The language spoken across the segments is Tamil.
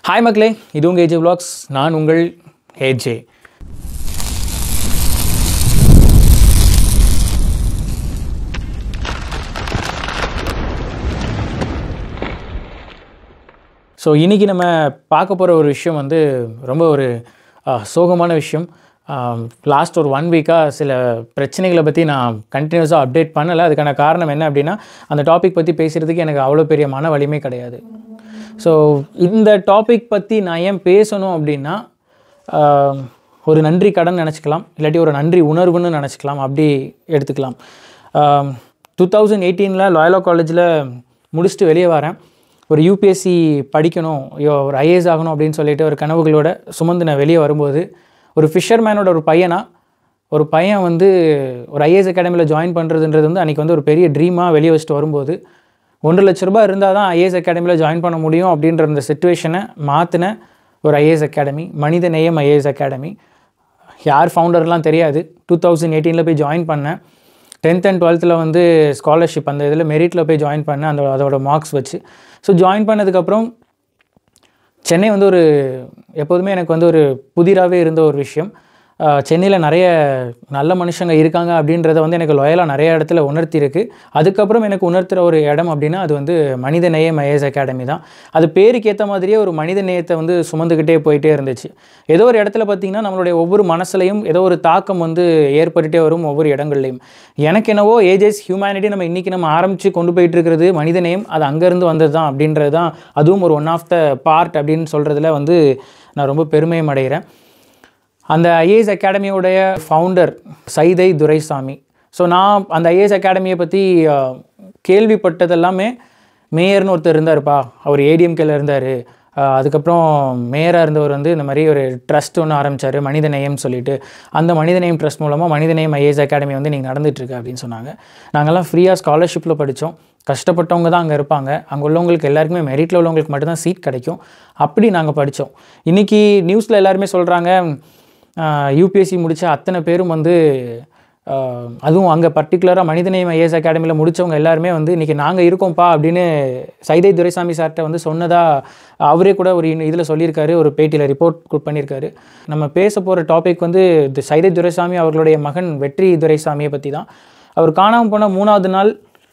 ஹாய் மக்களே இது உங்கள் ஏஜே vlogs நான் உங்கள் ஏஜே ஸோ இன்றைக்கி நம்ம பார்க்க போகிற ஒரு விஷயம் வந்து ரொம்ப ஒரு ஆஹ், சோகமான விஷயம் லாஸ்ட் ஒரு ஒன் வீக்காக சில பிரச்சனைகளை பற்றி நான் கண்டினியூஸாக அப்டேட் பண்ணலை அதுக்கான காரணம் என்ன அப்படின்னா அந்த டாபிக் பற்றி பேசுகிறதுக்கு எனக்கு அவ்வளோ பெரிய மன வலிமை கிடையாது ஸோ இந்த டாபிக் பற்றி நான் ஏன் பேசணும் அப்படின்னா ஆஹ், ஒரு நன்றி கடன் நினச்சிக்கலாம் இல்லாட்டி ஒரு நன்றி உணர்வுன்னு நினச்சிக்கலாம் அப்படி எடுத்துக்கலாம் டூ தௌசண்ட் எயிட்டீனில் லாயலா காலேஜில் முடிச்சுட்டு வெளியே வரேன் ஒரு யூபிஎஸ்சி படிக்கணும் ஐயோ ஒரு ஐஏஎஸ் ஆகணும் அப்படின்னு சொல்லிட்டு ஒரு கனவுகளோட சுமந்து நான் வெளியே வரும்போது ஒரு ஃபிஷர்மேனோட ஒரு பையனா ஒரு பையன் வந்து ஒரு ஐஏஎஸ் அகாடமியில் ஜாயின் பண்ணுறதுன்றது வந்து அன்றைக்கி வந்து ஒரு பெரிய ட்ரீமாக வெளியே வச்சுட்டு வரும்போது ஒன்றரை லட்ச ரூபாய் இருந்தால் தான் ஐஏஎஸ் அகாடமியில் ஜாயின் பண்ண முடியும் அப்படின்ற அந்த சுச்சுவேஷனை மாற்றின ஒரு ஐஏஎஸ் அகாடமி மனித நேயம் ஐஏஎஸ் அகாடமி யார் ஃபவுண்டர்லாம் தெரியாது டூ தௌசண்ட் எயிட்டீனில் போய் ஜாயின் பண்ணேன் டென்த் அண்ட் டுவெல்த்தில் வந்து ஸ்காலர்ஷிப் அந்த இதில் மெரிட்டில் போய் ஜாயின் பண்ணேன் அந்த அதோட மார்க்ஸ் வச்சு ஸோ ஜாயின் பண்ணதுக்கப்புறம் சென்னை வந்து ஒரு எப்போதுமே எனக்கு வந்து ஒரு புதிராகவே இருந்த ஒரு விஷயம் சென்னையில் நிறைய நல்ல மனுஷங்க இருக்காங்க அப்படின்றத வந்து எனக்கு லொயலாக நிறைய இடத்துல உணர்த்தியிருக்கு அதுக்கப்புறம் எனக்கு உணர்த்துகிற ஒரு இடம் அப்படின்னா அது வந்து மனித நேயம் ஐஏஎஸ் அகாடமி தான் அது பேருக்கு ஏற்ற மாதிரியே ஒரு மனித நேயத்தை வந்து சுமந்துக்கிட்டே போயிட்டே இருந்துச்சு ஏதோ ஒரு இடத்துல பார்த்திங்கன்னா நம்மளுடைய ஒவ்வொரு மனசுலையும் ஏதோ ஒரு தாக்கம் வந்து ஏற்பட்டுகிட்டே வரும் ஒவ்வொரு இடங்கள்லையும் எனக்கு என்னவோ ஏஜஸ் ஹியூமனிட்டி நம்ம இன்றைக்கி நம்ம ஆரம்பித்து கொண்டு போயிட்டு இருக்கிறது மனித நேயம் அது அங்கேருந்து வந்தது தான் அப்படின்றது தான் அதுவும் ஒரு ஒன் ஆஃப் த பார்ட் அப்படின்னு சொல்கிறதுல வந்து நான் ரொம்ப பெருமையும் அடைகிறேன் அந்த ஐஏஎஸ் அகாடமியோடைய ஃபவுண்டர் சைதை துரைசாமி ஸோ நான் அந்த ஐஏஎஸ் அகாடமியை பற்றி கேள்விப்பட்டதெல்லாமே மேயர்னு ஒருத்தர் இருந்தாருப்பா அவர் ஏடிஎம்கேல இருந்தார் அதுக்கப்புறம் மேயராக இருந்தவர் வந்து இந்த மாதிரி ஒரு ட்ரஸ்ட் ஒன்று ஆரம்பித்தார் மனிதநேயம் சொல்லிட்டு அந்த மனிதநேயம் ட்ரஸ்ட் மூலமாக மனிதநேயம் ஐஏஎஸ் அகாடமி வந்து நீங்கள் நடந்துட்டுருக்கு அப்படின்னு சொன்னாங்க நாங்கள்லாம் ஃப்ரீயாக ஸ்காலர்ஷிப்பில் படித்தோம் கஷ்டப்பட்டவங்க தான் அங்கே இருப்பாங்க அங்கே உள்ளவங்களுக்கு எல்லாருக்குமே மெரிட்டில் உள்ளவங்களுக்கு மட்டும்தான் சீட் கிடைக்கும் அப்படி நாங்கள் படித்தோம் இன்றைக்கி நியூஸில் எல்லாருமே சொல்கிறாங்க யூபிஎஸ்சி முடித்த அத்தனை பேரும் வந்து ஆஹ், அதுவும் அங்கே பர்டிகுலராக மனிதநேயம் ஐஏஎஸ் அகாடமியில் முடித்தவங்க எல்லாருமே வந்து இன்றைக்கி நாங்கள் இருக்கோம்ப்பா அப்படின்னு சைதை துரைசாமி சார்கிட்ட வந்து சொன்னதாக அவரே கூட ஒரு இதில் சொல்லியிருக்காரு ஒரு பேட்டியில் ரிப்போர்ட் பண்ணியிருக்காரு நம்ம பேச போகிற டாபிக் வந்து தி சைதை துரைசாமி அவர்களுடைய மகன் வெற்றி துரைசாமியை பற்றி தான் அவர் காணாமல் போன மூணாவது நாள்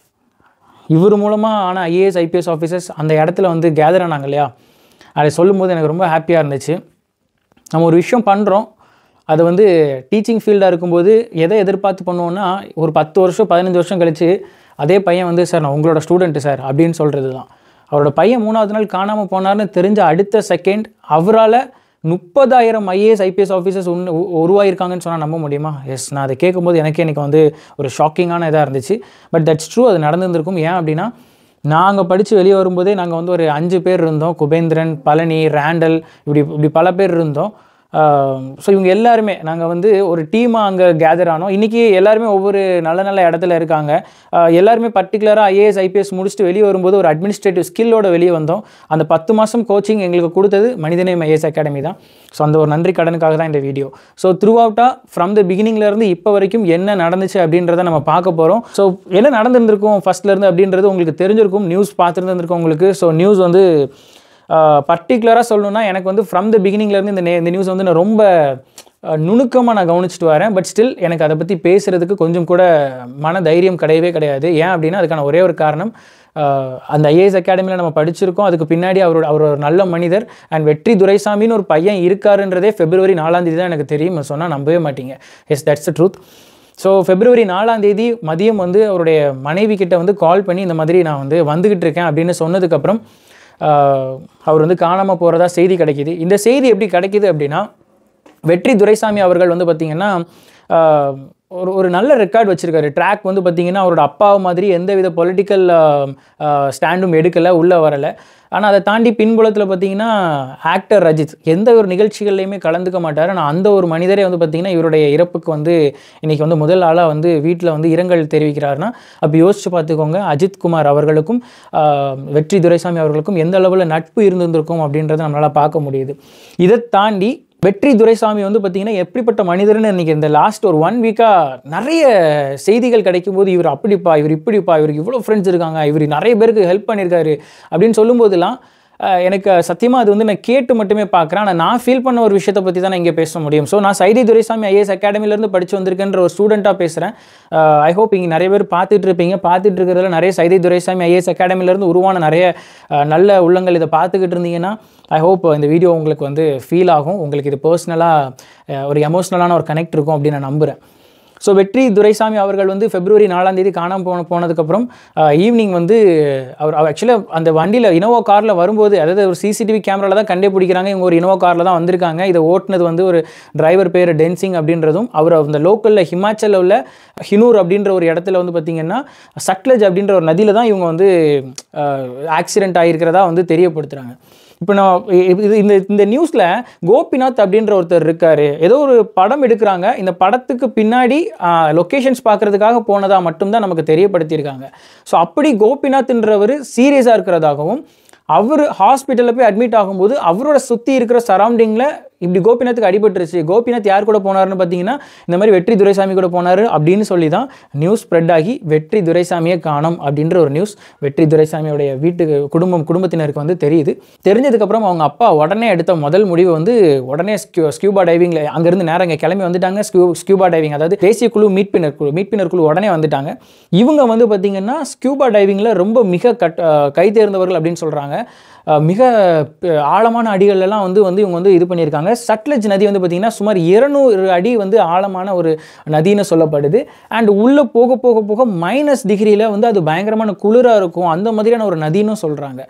இவர் மூலமாக ஆன ஐஏஎஸ் ஐபிஎஸ் ஆஃபீஸர்ஸ் அந்த இடத்துல வந்து கேதர் ஆனாங்க இல்லையா அதை சொல்லும்போது எனக்கு ரொம்ப ஹாப்பியாக இருந்துச்சு நம்ம ஒரு விஷயம் பண்ணுறோம் அது வந்து டீச்சிங் ஃபீல்டாக இருக்கும்போது எதை எதிர்பார்த்து பண்ணுவோன்னா ஒரு பத்து வருஷம் பதினஞ்சு வருஷம் கழித்து அதே பையன் வந்து சார் நான் உங்களோட ஸ்டூடெண்ட்டு சார் அப்படின்னு சொல்கிறது தான் அவரோட பையன் மூணாவது நாள் காணாமல் போனார்னு தெரிஞ்ச அடுத்த செகண்ட் அவரால் முப்பதாயிரம் ஐஏஎஸ் ஐபிஎஸ் ஆஃபீஸர்ஸ் உன்னு உ- உருவாயிருக்காங்கன்னு சொன்னால் நம்ப முடியுமா எஸ் நான் அதை கேட்கும்போது எனக்கே எனக்கு வந்து ஒரு ஷாக்கிங்கான இதாக இருந்துச்சு பட் தட்ஸ் ட்ரூ அது நடந்திருந்திருக்கும் ஏன் அப்படின்னா நாங்கள் படித்து வெளியே வரும்போதே நாங்கள் வந்து ஒரு அஞ்சு பேர் இருந்தோம் குபேந்திரன் பழனி ரேண்டல் இப்படி இப்படி பல பேர் இருந்தோம் ஸோ இவங்க எல்லாருமே நாங்கள் வந்து ஒரு டீமாக அங்கே கேதர் ஆனோம் இன்றைக்கி எல்லாருமே ஒவ்வொரு நல்ல நல்ல இடத்துல இருக்காங்க ஆஹ் எல்லாருமே பர்டிகுலராக ஐஏஎஸ் ஐபிஎஸ் முடிச்சுட்டு வெளியே வரும்போது ஒரு அட்மினிஸ்ட்ரேட்டிவ் ஸ்கில்லோட வெளியே வந்தோம் அந்த பத்து மாதம் கோச்சிங் எங்களுக்கு கொடுத்தது மனிதநேயம் ஐஏஎஸ் அகாடமி தான் ஸோ அந்த ஒரு நன்றி கடனுக்காக தான் இந்த வீடியோ ஸோ த்ரூ அவுட்டாக ஃப்ரம் த பிகினிங்லேருந்து இப்போ வரைக்கும் என்ன நடந்துச்சு அப்படின்றத நம்ம பார்க்க போகிறோம் ஸோ என்ன நடந்திருந்திருக்கும் ஃபஸ்ட்லேருந்து அப்படின்றது உங்களுக்கு தெரிஞ்சிருக்கும் நியூஸ் பார்த்துருந்துருக்கும் உங்களுக்கு ஸோ நியூஸ் வந்து பர்டிகுலராக சொல்லணும்னா எனக்கு வந்து ஃப்ரம் த பிகினிங்லேருந்து இந்த நே இந்த நியூஸ் வந்து நான் ரொம்ப நுணுக்கமாக நான் கவனிச்சிட்டு வரேன் பட் ஸ்டில் எனக்கு அதை பற்றி பேசுகிறதுக்கு கொஞ்சம் கூட மன தைரியம் கிடையவே கிடையாது ஏன் அப்படின்னா அதுக்கான ஒரே ஒரு காரணம் ஆஹ் அந்த ஐஏஎஸ் அகாடமியில் நம்ம படிச்சிருக்கோம் அதுக்கு பின்னாடி அவரோட அவர் ஒரு நல்ல மனிதர் அண்ட் வெற்றி துரைசாமின்னு ஒரு பையன் இருக்காருன்றதே பிப்ரவரி நாலாம் தேதி தான் எனக்கு தெரியும் சொன்னால் நம்பவே மாட்டீங்க yes that's the truth so பிப்ரவரி நாலாம் தேதி மதியம் வந்து அவருடைய மனைவி கிட்ட வந்து கால் பண்ணி இந்த மாதிரி நான் வந்து வந்துக்கிட்டு இருக்கேன் அப்படின்னு சொன்னதுக்கப்புறம் ஆஹ் அவர் வந்து காணாமல் போகிறதா செய்தி கிடைக்கிது இந்த செய்தி எப்படி கிடைக்கிது அப்படின்னா வெற்றி துரைசாமி அவர்கள் வந்து பார்த்திங்கன்னா ஆஹ், ஒரு ஒரு நல்ல ரெக்கார்ட் வச்சுருக்காரு ட்ராக் வந்து பார்த்திங்கன்னா அவரோட அப்பா மாதிரி எந்தவித பொலிட்டிக்கல் ஸ்டாண்டும் எடுக்கலை உள்ளே வரலை ஆனால் அதை தாண்டி பின்புலத்தில் பார்த்தீங்கன்னா ஆக்டர் ரஜித் எந்த ஒரு நிகழ்ச்சிகள்லையுமே கலந்துக்க மாட்டார் ஆனால் அந்த ஒரு மனிதரே வந்து பார்த்திங்கன்னா இவருடைய இறப்புக்கு வந்து இன்றைக்கி வந்து முதல் ஆளாக வந்து வீட்டில் வந்து இரங்கல் தெரிவிக்கிறாருன்னா அப்போ யோசிச்சு பார்த்துக்கோங்க அஜித் குமார் அவர்களுக்கும் ஆஹ், வெற்றி துரைசாமி அவர்களுக்கும் எந்த அளவில் நட்பு இருந்திருந்திருக்கும் அப்படின்றத நம்மளால் பார்க்க முடியுது இதை தாண்டி வெற்றி துரைசாமி வந்து பார்த்தீங்கன்னா எப்படிப்பட்ட மனிதர்னு இன்னைக்கு இந்த லாஸ்ட் ஒரு ஒன் வீக்காக நிறைய செய்திகள் கிடைக்கும் போது இவர் அப்படிப்பா இவர் இப்படிப்பா இவருக்கு இவ்வளோ ஃப்ரெண்ட்ஸ் இருக்காங்க இவர் நிறைய பேருக்கு ஹெல்ப் பண்ணியிருக்காரு அப்படின்னு சொல்லும்போதெல்லாம் அஹ், எனக்கு சத்தியமாக அது வந்து நான் கேட்டு மட்டுமே பார்க்குறேன் ஆனால் நான் ஃபீல் பண்ண ஒரு விஷயத்தை பற்றி தான் நான் இங்கே பேச முடியும் ஸோ நான் சைதை துரைசாமி ஐஏஎஸ் அகாடமிலேருந்து படித்து வந்திருக்கேன்ற ஒரு ஸ்டூடெண்ட்டாக பேசுகிறேன் ஐ ஹோப் இங்கே நிறைய பேர் பார்த்துட்டு இருப்பீங்க பார்த்துட்டு இருக்கிறதுல நிறைய சைதை துரைசாமி ஐஏஎஸ் அகாடமிலேருந்து உருவான நிறைய அஹ், நல்ல உள்ளங்கள் இதை பார்த்துக்கிட்டு இருந்தீங்கன்னா ஐ ஹோப் இந்த வீடியோ உங்களுக்கு வந்து ஃபீல் ஆகும் உங்களுக்கு இது பர்சனலாக ஒரு எமோஷ்னலான ஒரு கனெக்ட் இருக்கும் அப்படின்னு நான் நம்புகிறேன் ஸோ வெற்றி துரைசாமி அவர்கள் வந்து பிப்ரவரி நாலாம் தேதி காணாமல் போன போனதுக்கப்புறம் ஈவினிங் வந்து அவர் ஆக்சுவலாக அந்த வண்டியில் இனோவா காரில் வரும்போது அதாவது ஒரு சிசிடிவி கேமராவில் தான் கண்டுபிடிக்கிறாங்க இவங்க ஒரு இனோவா காரில் தான் வந்திருக்காங்க இதை ஓட்டுனது வந்து ஒரு டிரைவர் பேர் டென்சிங் அப்படின்றதும் அவர் அந்த லோக்கலில் ஹிமாச்சலில் உள்ள ஹினூர் அப்படின்ற ஒரு இடத்துல வந்து பார்த்திங்கன்னா சட்லஜ் அப்படின்ற ஒரு நதியில் தான் இவங்க வந்து ஆக்சிடென்ட் ஆகிருக்கிறதா வந்து தெரியப்படுத்துகிறாங்க இப்போ நான் இ- இது இந்த இந்த நியூஸில் கோபிநாத் அப்படின்ற ஒருத்தர் இருக்கார் ஏதோ ஒரு படம் எடுக்கிறாங்க இந்த படத்துக்கு பின்னாடி லொக்கேஷன்ஸ் பார்க்கறதுக்காக போனதா மட்டும்தான் நமக்கு தெரியப்படுத்தியிருக்காங்க ஸோ அப்படி கோபிநாத்ன்றவர் சீரியஸாக இருக்கிறதாகவும் அவர் ஹாஸ்பிட்டலில் போய் அட்மிட் ஆகும்போது அவரோட சுற்றி இருக்கிற சரௌண்டிங்கில் இப்படி கோபிநாத்துக்கு அடிபட்டுருச்சு கோபிநாத் யார் கூட போனாருன்னு பார்த்தீங்கன்னா இந்த மாதிரி வெற்றி துரைசாமி கூட போனார் அப்படின்னு சொல்லி தான் நியூஸ் ஸ்ப்ரெட் ஆகி வெற்றி துரைசாமியை காணோம் அப்படின்ற ஒரு நியூஸ் வெற்றி துரைசாமியோடைய வீட்டுக்கு குடும்பம் குடும்பத்தினருக்கு வந்து தெரியுது தெரிஞ்சதுக்கப்புறம் அவங்க அப்பா உடனே எடுத்த முதல் முடிவு வந்து உடனே ஸ்கியூ ஸ்கியூபா டைவிங்கில் அங்கேருந்து நேரம் இங்கே கிளம்பி வந்துட்டாங்க ஸ்கியூ ஸ்கியூபா டைவிங் அதாவது தேசிய குழு மீட்பினர் குழு மீட்பினர் குழு உடனே வந்துட்டாங்க இவங்க வந்து பார்த்திங்கன்னா ஸ்கியூபா டைவிங்கில் ரொம்ப மிக கட் கை தேர்ந்தவர்கள் அப்படின்னு சொல்கிறாங்க மிக அஹ், ஆழமான அடிகள்லாம் வந்து வந்து இவங்க வந்து இது பண்ணியிருக்காங்க சட்லஜ் நதி வந்து பார்த்திங்கன்னா சுமார் இருநூறு அடி வந்து ஆழமான ஒரு நதின்னு சொல்லப்படுது அண்ட் உள்ளே போக போக போக மைனஸ் டிகிரியில் வந்து அது பயங்கரமான குளிராக இருக்கும் அந்த மாதிரியான ஒரு நதின்னு சொல்கிறாங்க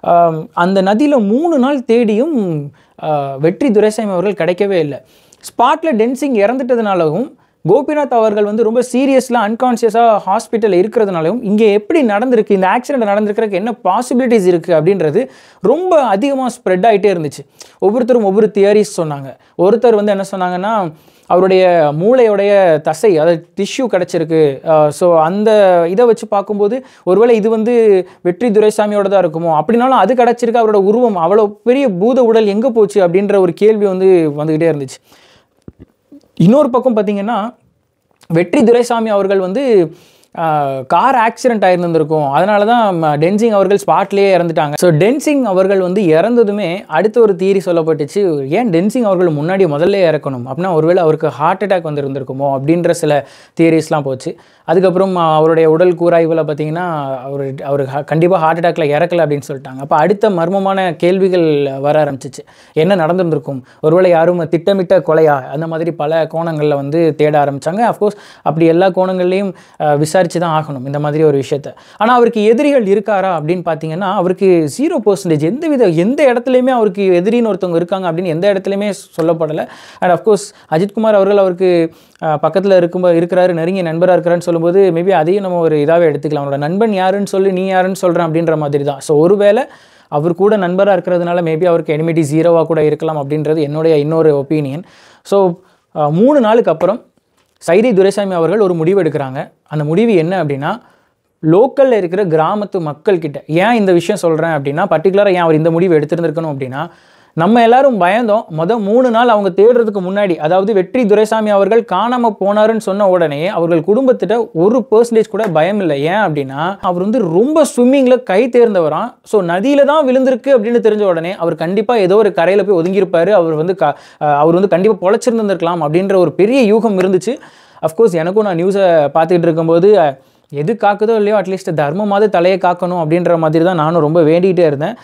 அந்த நதியில் மூணு நாள் தேடியும் அஹ், வெற்றி துரைசாமி அவர்கள் கிடைக்கவே இல்லை ஸ்பாட்டில் டென்சிங் இறந்துட்டதுனாலவும் கோபிநாத் அவர்கள் வந்து ரொம்ப சீரியஸில் அன்கான்ஷியஸாக ஹாஸ்பிட்டலில் இருக்கிறதுனாலும் இங்கே எப்படி நடந்திருக்கு இந்த ஆக்சிடென்ட் நடந்திருக்கிறதுக்கு என்ன பாசிபிலிட்டிஸ் இருக்குது அப்படின்றது ரொம்ப அதிகமாக ஸ்ப்ரெட் ஆகிட்டே இருந்துச்சு ஒவ்வொருத்தரும் ஒவ்வொரு தியரிஸ் சொன்னாங்க ஒருத்தர் வந்து என்ன சொன்னாங்கன்னா அவருடைய மூளையோடைய தசை அதாவது டிஷ்யூ கிடச்சிருக்கு ஸோ அந்த இதை வச்சு பார்க்கும்போது ஒருவேளை இது வந்து வெற்றி துரைசாமியோட தான் இருக்குமோ அப்படின்னாலும் அது கிடச்சிருக்கு அவரோட உருவம் அவ்வளோ பெரிய பூத உடல் எங்கே போச்சு அப்படின்ற ஒரு கேள்வி வந்து வந்துக்கிட்டே இருந்துச்சு இன்னொரு பக்கம் பார்த்தீங்கன்னா வெற்றி துரைசாமி அவர்கள் வந்து கார் ஆக்சிடென்ட் ஆயிருந்திருக்கும் அதனால தான் ம, டென்சிங் அவர்கள் ஸ்பாட்லேயே இறந்துட்டாங்க ஸோ டென்சிங் அவர்கள் வந்து இறந்ததுமே அடுத்த ஒரு தியரி சொல்லப்பட்டுச்சு ஏன் டென்சிங் அவர்கள் முன்னாடி முதல்ல இறக்கணும் அப்படின்னா ஒருவேளை அவருக்கு ஹார்ட் அட்டாக் வந்திருந்திருக்குமோ அப்படின்ற சில தியரிஸ்லாம் போச்சு அதுக்கப்புறம் அஹ், அவருடைய உடல் கூராய்வில் பார்த்தீங்கன்னா அவர் அவர் கண்டிப்பாக ஹார்ட் அட்டாக்ல இறக்கல அப்படின்னு சொல்லிட்டாங்க அப்போ அடுத்த மர்மமான கேள்விகள் வர ஆரம்பிச்சிச்சு என்ன நடந்திருந்திருக்கும் ஒருவேளை யாரும் திட்டமிட்ட கொலையா அந்த மாதிரி பல கோணங்களில் வந்து தேட ஆரம்பிச்சாங்க அஃப்கோர்ஸ் அப்படி எல்லா கோணங்கள்லையும் அஹ், விசாரிச்சு தான் ஆகணும் இந்த மாதிரி ஒரு விஷயத்த ஆனால் அவருக்கு எதிரிகள் இருக்காரா அப்படின்னு பார்த்தீங்கன்னா அவருக்கு ஜீரோ பர்சன்டேஜ் எந்த வித எந்த இடத்துலையுமே அவருக்கு எதிரின்னு ஒருத்தவங்க இருக்காங்க அப்படின்னு எந்த இடத்துலையுமே சொல்லப்படலை அண்ட் அஃப்கோர்ஸ் அஜித்குமார் அவர்கள் அவருக்கு பக்கத்தில் இருக்கும்போது இருக்கிறாரு நெருங்கிய நண்பராக இருக்கிறான்னு சொல்லும்போது மேபி அதையும் நம்ம ஒரு இதாகவே எடுத்துக்கலாம் அவனோட நண்பன் யாருன்னு சொல்லி நீ யாருன்னு சொல்கிறேன் அப்படின்ற மாதிரி தான் ஸோ ஒருவேளை அவர் கூட நண்பராக இருக்கிறதுனால மேபி அவருக்கு எனிமிட்டி ஜீரோவாக கூட இருக்கலாம் அப்படின்றது என்னுடைய இன்னொரு ஒப்பீனியன் ஸோ மூணு நாளுக்கு அப்புறம் சைதை துரைசாமி அவர்கள் ஒரு முடிவு எடுக்கிறாங்க அந்த முடிவு என்ன அப்படின்னா லோக்கலில் இருக்கிற கிராமத்து மக்கள்கிட்ட ஏன் இந்த விஷயம் சொல்கிறேன் அப்படின்னா பர்டிகுலராக ஏன் அவர் இந்த முடிவு எடுத்திருந்திருக்கணும் அப்படின்னா நம்ம எல்லாரும் பயந்தோம் மொதல் மூணு நாள் அவங்க தேடுறதுக்கு முன்னாடி அதாவது வெற்றி துரைசாமி அவர்கள் காணாமல் போனாருன்னு சொன்ன உடனே அவர்கள் குடும்பத்திட்ட ஒரு பர்சன்டேஜ் கூட பயம் இல்லை ஏன் அப்படின்னா அவர் வந்து ரொம்ப ஸ்விம்மிங்கில் கை தேர்ந்தவராம் ஸோ நதியில தான் விழுந்திருக்கு அப்படின்னு தெரிஞ்ச உடனே அவர் கண்டிப்பாக ஏதோ ஒரு கரையில் போய் ஒதுங்கியிருப்பாரு அவர் வந்து க அஹ் அவர் வந்து கண்டிப்பாக பொழைச்சிருந்திருக்கலாம் அப்படின்ற ஒரு பெரிய யூகம் இருந்துச்சு அஃப்கோர்ஸ் எனக்கும் நான் நியூஸை பார்த்துக்கிட்டு இருக்கும்போது அஹ், எது காக்குதோ இல்லையோ அட்லீஸ்ட் தர்மமாவது தலையை காக்கணும் அப்படின்ற மாதிரி தான் நானும் ரொம்ப வேண்டிகிட்டே இருந்தேன்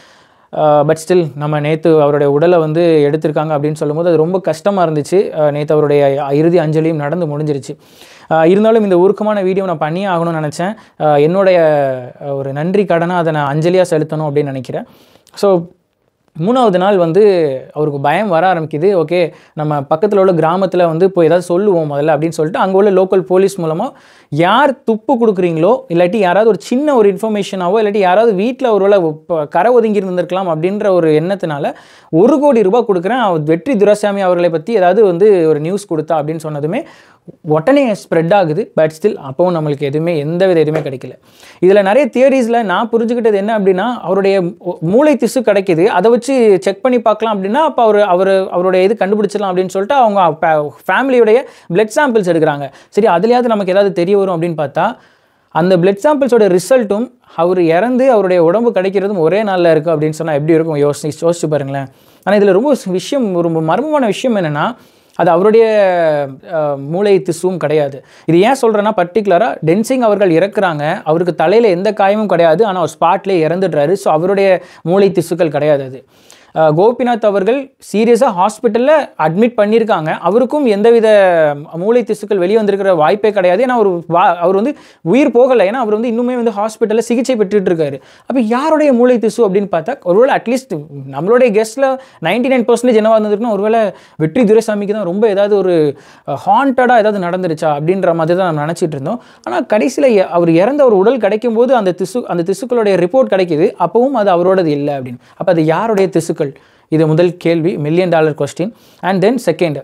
பட் ஸ்டில் நம்ம நேற்று அவருடைய உடலை வந்து எடுத்திருக்காங்க அப்படின்னு சொல்லும்போது அது ரொம்ப கஷ்டமாக இருந்துச்சு நேற்று அவருடைய இறுதி அஞ்சலியும் நடந்து முடிஞ்சிருச்சு அஹ் இருந்தாலும் இந்த உருக்கமான வீடியோ நான் பண்ணியே ஆகணும்னு நினச்சேன் அஹ் என்னுடைய அஹ், ஒரு நன்றி கடனாக அதை நான் அஞ்சலியாக செலுத்தணும் அப்படின்னு நினைக்கிறேன் ஸோ மூணாவது நாள் வந்து அவருக்கு பயம் வர ஆரம்பிக்குது ஓகே நம்ம பக்கத்தில் உள்ள கிராமத்தில் வந்து போய் ஏதாவது சொல்லுவோம் முதல்ல அப்படின்னு சொல்லிட்டு அங்கே உள்ள லோக்கல் போலீஸ் மூலமாக யார் துப்பு கொடுக்குறீங்களோ இல்லாட்டி யாராவது ஒரு சின்ன ஒரு இன்ஃபர்மேஷனாவோ இல்லாட்டி யாராவது வீட்டில் ஒரு வேளை ப- கரை ஒதுங்கி இருந்திருக்கலாம் அப்படின்ற ஒரு எண்ணத்தினால ஒரு கோடி ரூபாய் கொடுக்குறேன் அவர் வெற்றி துரைசாமி அவர்களை பற்றி ஏதாவது வந்து ஒரு நியூஸ் கொடுத்தா அப்படின்னு சொன்னதுமே உடனே ஸ்ப்ரெட் ஆகுது பட் ஸ்டில் அப்போவும் நம்மளுக்கு எதுவுமே எந்த வித எதுவுமே கிடைக்கல இதில் நிறைய தியரிஸில் நான் புரிஞ்சுக்கிட்டது என்ன அப்படின்னா அவருடைய மூ- மூளை திசு கிடைக்குது அதை வச்சு செக் பண்ணி பார்க்கலாம் அப்படின்னா அப்போ அவர் அவர் அவருடைய இது கண்டுபிடிச்சிடலாம் அப்படின்னு சொல்லிட்டு அவங்க ஃபேமிலியுடைய பிளட் சாம்பிள்ஸ் எடுக்கிறாங்க சரி அதுலேயாவது நமக்கு ஏதாவது தெரிய வரும் அப்படின்னு பார்த்தா அந்த பிளட் சாம்பிள்ஸோட ரிசல்ட்டும் அவர் இறந்து அவருடைய உடம்பு கிடைக்கிறதும் ஒரே நாளில் இருக்குது அப்படின்னு சொன்னால் எப்படி இருக்கும் யோசி யோசிச்சு பாருங்களேன் ஆனால் இதில் ரொம்ப விஷயம் ஒரு மர்மமான விஷயம் என்னென்னா அது அவருடைய அஹ், மூளை திசுவும் கிடையாது இது ஏன் சொல்கிறேன்னா பர்டிகுலராக டென்சிங் அவர்கள் இறக்குறாங்க அவருக்கு தலையில் எந்த காயமும் கிடையாது ஆனால் அவர் ஸ்பாட்லேயே இறந்துடுறாரு ஸோ அவருடைய மூளை திசுக்கள் கிடையாது அது அஹ், கோபிநாத் அவர்கள் சீரியஸாக ஹாஸ்பிட்டலில் அட்மிட் பண்ணியிருக்காங்க அவருக்கும் எந்தவித மூளை திசுக்கள் வெளியே வந்திருக்கிற வாய்ப்பே கிடையாது ஏன்னா அவர் வா அவர் வந்து உயிர் போகலை ஏன்னா அவர் வந்து இன்னுமே வந்து ஹாஸ்பிட்டலில் சிகிச்சை பெற்றுட்டு இருக்காரு அப்போ யாருடைய மூளை திசு அப்படின்னு பார்த்தா ஒருவேளை அட்லீஸ்ட் நம்மளுடைய கெஸ்ட்டில் நைன்டி நைன் பர்சன்டேஜ் என்னவா இருந்திருக்குன்னா ஒருவேளை வெற்றி துரைசாமிக்கு தான் ரொம்ப ஏதாவது ஒரு ஹாண்டடாக ஏதாவது நடந்துருச்சா அப்படின்ற மாதிரி தான் நம்ம நினச்சிட்டு இருந்தோம் ஆனால் கடைசியில் அவர் இறந்த ஒரு உடல் கிடைக்கும் போது அந்த திசு அந்த திசுக்களுடைய ரிப்போர்ட் கிடைக்குது அப்பவும் அது அவரோடது இல்லை அப்படின்னு அப்போ அது யாருடைய திசுக்கள் இது முதல் கேள்வி million dollar question and then second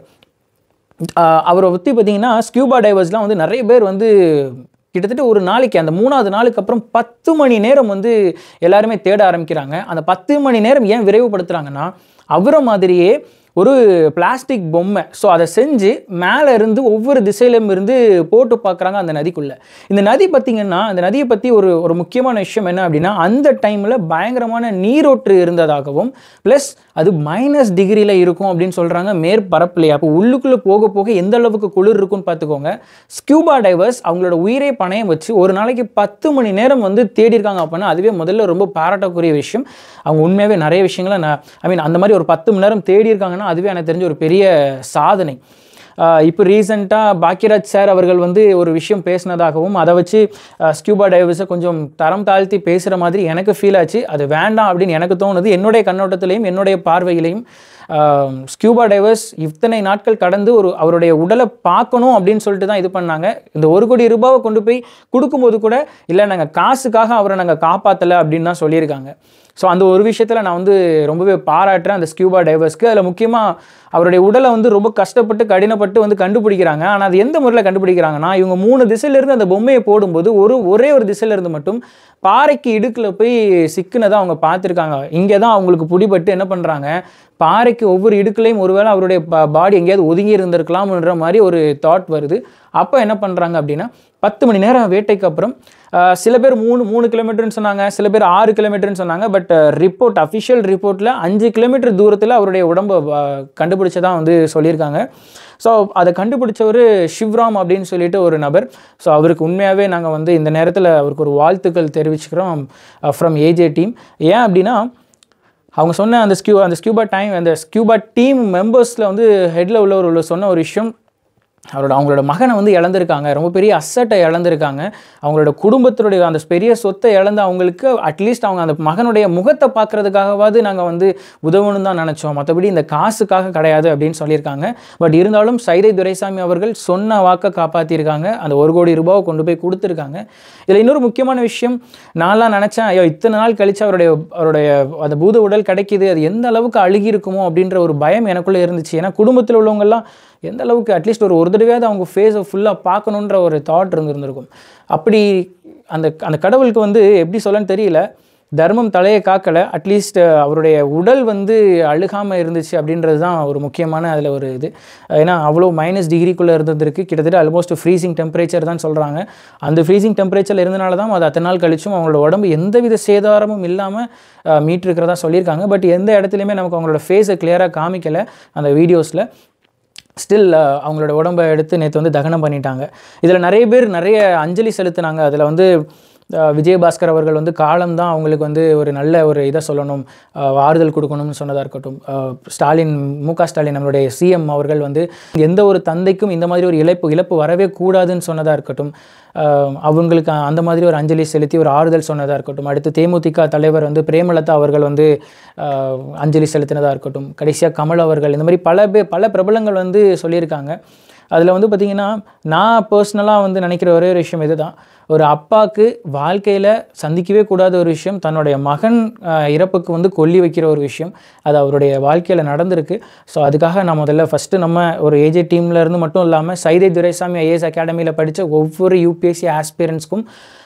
அவரை பற்றி பார்த்தீங்கன்னா ஸ்கியூபா டைவர்ஸ்லாம் வந்து நிறைய பேர் வந்து கிட்டத்தட்ட ஒரு நாளைக்கு அந்த மூணாவது நாளுக்கு அப்புறம் பத்து மணி நேரம் வந்து எல்லாருமே தேட ஆரம்பிக்கிறாங்க அந்த பத்து மணி நேரம் ஏன் விரைவுபடுத்துகிறாங்கன்னா அவரை மாதிரியே ஒரு பிளாஸ்டிக் பொம்மை ஸோ அதை செஞ்சு மேலே இருந்து ஒவ்வொரு திசையிலும் இருந்து போட்டு பார்க்குறாங்க அந்த நதிக்குள்ளே இந்த நதி பார்த்திங்கன்னா அந்த நதியை பற்றி ஒரு ஒரு முக்கியமான விஷயம் என்ன அப்படின்னா அந்த டைமில் பயங்கரமான நீரோற்று இருந்ததாகவும் ப்ளஸ் அது மைனஸ் டிகிரியில் இருக்கும் அப்படின்னு சொல்கிறாங்க மேற்பரப்புலையே அப்போ உள்ளுக்குள்ளே போக போக எந்த அளவுக்கு குளிர் இருக்குன்னு பார்த்துக்கோங்க ஸ்கியூபா டைவர்ஸ் அவங்களோட உயிரை பணையம் வச்சு ஒரு நாளைக்கு பத்து மணி நேரம் வந்து தேடி இருக்காங்க அப்படின்னா அதுவே முதல்ல ரொம்ப பாராட்டக்கூடிய விஷயம் அவங்க உண்மையாகவே நிறைய விஷயங்களை நான் ஐ மீன் அந்த மாதிரி ஒரு பத்து மணி நேரம் தேடி இருக்காங்கன்னா அதுவே எனக்கு தெரிஞ்ச ஒரு பெரிய சாதனை இப்போ ரீசெண்டாக பாக்கியராஜ் சார் அவர்கள் வந்து ஒரு விஷயம் பேசினதாகவும் அதை வச்சு ஸ்கியூபா டைவர்ஸை கொஞ்சம் தரம் தாழ்த்தி பேசுகிற மாதிரி எனக்கு ஃபீல் ஆச்சு அது வேண்டாம் அப்படின்னு எனக்கு தோணுது என்னுடைய கண்ணோட்டத்திலையும் என்னுடைய பார்வையிலையும் ஸ்கியூபா டைவர்ஸ் இத்தனை நாட்கள் கடந்து ஒரு அவருடைய உடலை பார்க்கணும் அப்படின்னு சொல்லிட்டு தான் இது பண்ணாங்க இந்த ஒரு கோடி ரூபாவை கொண்டு போய் கொடுக்கும்போது கூட இல்லை நாங்கள் காசுக்காக அவரை நாங்கள் காப்பாற்றலை அப்படின்னு தான் சொல்லியிருக்காங்க ஸோ அந்த ஒரு விஷயத்தில் நான் வந்து ரொம்பவே பாராட்டுறேன் அந்த ஸ்கியூபா டைவர்ஸ்க்கு அதில் முக்கியமாக அவருடைய உடலை வந்து ரொம்ப கஷ்டப்பட்டு கடினப்பட்டு வந்து கண்டுபிடிக்கிறாங்க ஆனால் அது எந்த முறையில் கண்டுபிடிக்கிறாங்கன்னா இவங்க மூணு திசையிலேருந்து அந்த பொம்மையை போடும்போது ஒரு ஒரே ஒரு திசையிலேருந்து மட்டும் பாறைக்கு இடுக்கில் போய் சிக்குனதை அவங்க பார்த்துருக்காங்க இங்கே தான் அவங்களுக்கு பிடிபட்டு என்ன பண்ணுறாங்க பாறைக்கு ஒவ்வொரு இடுக்குலையும் ஒருவேளை அவருடைய பாடி எங்கேயாவது ஒதுங்கி இருந்திருக்கலாம்ன்ற மாதிரி ஒரு தாட் வருது அப்போ என்ன பண்ணுறாங்க அப்படின்னா பத்து மணி நேரம் வேட்டைக்கு அப்புறம் ஆஹ், சில பேர் மூணு மூணு கிலோமீட்டர்னு சொன்னாங்க சில பேர் ஆறு கிலோமீட்டர்னு சொன்னாங்க பட் ரிப்போர்ட் அஃபிஷியல் ரிப்போர்ட்டில் அஞ்சு கிலோமீட்டர் தூரத்தில் அவருடைய உடம்பை ஆஹ், கண்டுபிடிச்சதா வந்து சொல்லியிருக்காங்க ஸோ அதை கண்டுபிடிச்சவர் சிவ்ராம் அப்படின்னு சொல்லிட்டு ஒரு நபர் ஸோ அவருக்கு உண்மையாகவே நாங்கள் வந்து இந்த நேரத்தில் அவருக்கு ஒரு வாழ்த்துக்கள் தெரிவிச்சுக்கிறோம் ஃப்ரம் ஏஜே டீம் ஏன் அப்படின்னா அவங்க சொன்ன அந்த ஸ்கியூ அந்த ஸ்கியூபா டைம் அந்த ஸ்கியூபா டீம் மெம்பர்ஸில் வந்து ஹெட்டில் உள்ளவர் சொன்ன ஒரு விஷயம் அவரோட அவங்களோட மகனை வந்து இழந்திருக்காங்க ரொம்ப பெரிய அசட்டை இழந்திருக்காங்க அவங்களோட குடும்பத்தினுடைய அந்த பெரிய சொத்தை இழந்து அவங்களுக்கு அட்லீஸ்ட் அவங்க அந்த மகனுடைய முகத்தை பார்க்கறதுக்காகவாவது நாங்கள் வந்து உதவணும்னு தான் நினச்சோம் மற்றபடி இந்த காசுக்காக கிடையாது அப்படின்னு சொல்லியிருக்காங்க பட் இருந்தாலும் சைதை துரைசாமி அவர்கள் சொன்ன வாக்கை காப்பாற்றிருக்காங்க அந்த ஒரு கோடி ரூபாவை கொண்டு போய் கொடுத்துருக்காங்க இதில் இன்னொரு முக்கியமான விஷயம் நான்லாம் நினச்சேன் ஐயோ இத்தனை நாள் கழிச்சு அவருடைய அவருடைய அந்த பூத உடல் கிடைக்குது அது எந்த அளவுக்கு அழுகி இருக்குமோ அப்படின்ற ஒரு பயம் எனக்குள்ளே இருந்துச்சு ஏன்னா குடும்பத்தில் உள்ளவங்கெல்லாம் எந்த அளவுக்கு அட்லீஸ்ட் ஒரு ஒரு தடவையாவது அவங்க ஃபேஸை ஃபுல்லாக பார்க்கணுன்ற ஒரு தாட் இருந்திருந்திருக்கும் அப்படி அந்த அந்த கடவுளுக்கு வந்து எப்படி சொல்லன்னு தெரியல தர்மம் தலையை காக்கலை அட்லீஸ்ட் அவருடைய உடல் வந்து அழுகாமல் இருந்துச்சு அப்படின்றது தான் ஒரு முக்கியமான அதில் ஒரு இது ஏன்னா அவ்வளோ மைனஸ் டிகிரிக்குள்ளே இருந்ததுக்கு கிட்டத்தட்ட ஆல்மோஸ்ட் ஃப்ரீசிங் டெம்பரேச்சர் தான் சொல்கிறாங்க அந்த ஃப்ரீசிங் டெம்பரேச்சரில் இருந்தனால தான் அது அத்தனை நாள் கழிச்சும் அவங்களோட உடம்பு எந்தவித சேதாரமும் இல்லாமல் மீட்டிருக்கிறதா சொல்லியிருக்காங்க பட் எந்த இடத்துலையுமே நமக்கு அவங்களோட ஃபேஸை கிளியராக காமிக்கலை அந்த வீடியோஸில் ஸ்டில் அவங்களோட உடம்பை எடுத்து நேற்று வந்து தகனம் பண்ணிட்டாங்க இதில் நிறைய பேர் நிறைய அஞ்சலி செலுத்தினாங்க அதில் வந்து அஹ், விஜயபாஸ்கர் அவர்கள் வந்து காலம் தான் அவங்களுக்கு வந்து ஒரு நல்ல ஒரு இதை சொல்லணும் அஹ், ஆறுதல் கொடுக்கணும்னு சொன்னதாக இருக்கட்டும் அஹ், ஸ்டாலின் மு க ஸ்டாலின் நம்மளுடைய சிஎம் அவர்கள் வந்து எந்த ஒரு தந்தைக்கும் இந்த மாதிரி ஒரு இழப்பு இழப்பு வரவே கூடாதுன்னு சொன்னதாக இருக்கட்டும் அஹ், அவங்களுக்கு அந்த மாதிரி ஒரு அஞ்சலி செலுத்தி ஒரு ஆறுதல் சொன்னதாக இருக்கட்டும் அடுத்து தேமுதிக தலைவர் வந்து பிரேமலதா அவர்கள் வந்து அஹ், அஞ்சலி செலுத்தினதாக இருக்கட்டும் கடைசியாக கமல் அவர்கள் இந்த மாதிரி பல பேர் பல பிரபலங்கள் வந்து சொல்லியிருக்காங்க அதில் வந்து பார்த்திங்கன்னா நான் பர்சனலாக வந்து நினைக்கிற ஒரே ஒரு விஷயம் இதுதான் ஒரு அப்பாவுக்கு வாழ்க்கையில் சந்திக்கவே கூடாத ஒரு விஷயம் தன்னுடைய மகன் அஹ், இறப்புக்கு வந்து கொல்லி வைக்கிற ஒரு விஷயம் அது அவருடைய வாழ்க்கையில் நடந்திருக்கு ஸோ அதுக்காக நான் முதல்ல ஃபஸ்ட்டு நம்ம ஒரு ஏஜே டீமில் இருந்து மட்டும் இல்லாமல் சைதை துரைசாமி ஐஏஎஸ் அகாடமியில் படித்த ஒவ்வொரு யூபிஎஸ்சி ஆஸ்பிரன்ஸ்க்கும்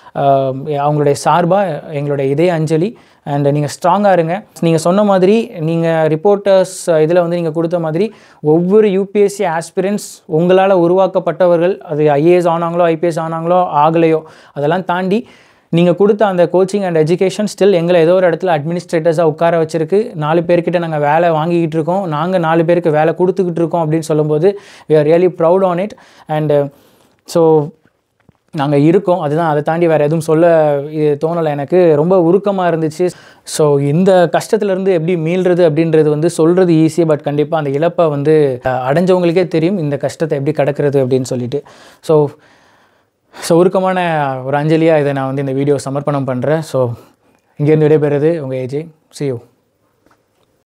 அவங்களுடைய சார்பாக எங்களுடைய இதய அஞ்சலி அண்ட் நீங்கள் ஸ்ட்ராங்காக இருங்க நீங்கள் சொன்ன மாதிரி நீங்கள் ரிப்போர்ட்டர்ஸ் இதில் வந்து நீங்கள் கொடுத்த மாதிரி ஒவ்வொரு யூபிஎஸ்சி ஆஸ்பிரன்ஸ் உங்களால் உருவாக்கப்பட்டவர்கள் அது ஐஏஎஸ் ஆனாங்களோ ஐபிஎஸ் ஆனாங்களோ ஆகலையோ அதெல்லாம் தாண்டி நீங்கள் கொடுத்த அந்த கோச்சிங் அண்ட் எஜுகேஷன் ஸ்டில் எங்களை ஏதோ ஒரு இடத்துல அட்மினிஸ்ட்ரேட்டர்ஸாக உட்கார வச்சிருக்கு நாலு பேர்கிட்ட நாங்கள் வேலை வாங்கிக்கிட்டு இருக்கோம் நாங்கள் நாலு பேருக்கு வேலை கொடுத்துக்கிட்டு இருக்கோம் அப்படின்னு சொல்லும்போது we are really proud on it and so நாங்கள் இருக்கோம் அதுதான் அதை தாண்டி வேறு எதுவும் சொல்ல இது தோணலை எனக்கு ரொம்ப உருக்கமாக இருந்துச்சு ஸோ இந்த கஷ்டத்துலேருந்து எப்படி மீள்றது அப்படின்றது வந்து சொல்கிறது ஈஸி பட் கண்டிப்பாக அந்த இழப்பை வந்து அஹ், அடைஞ்சவங்களுக்கே தெரியும் இந்த கஷ்டத்தை எப்படி கடக்கிறது அப்படின்னு சொல்லிட்டு ஸோ ஸோ உருக்கமான ஒரு அஞ்சலியாக இதை நான் வந்து இந்த வீடியோ சமர்ப்பணம் பண்ணுறேன் ஸோ இங்கேருந்து விடைபெறுறது உங்கள் ஏஜே see you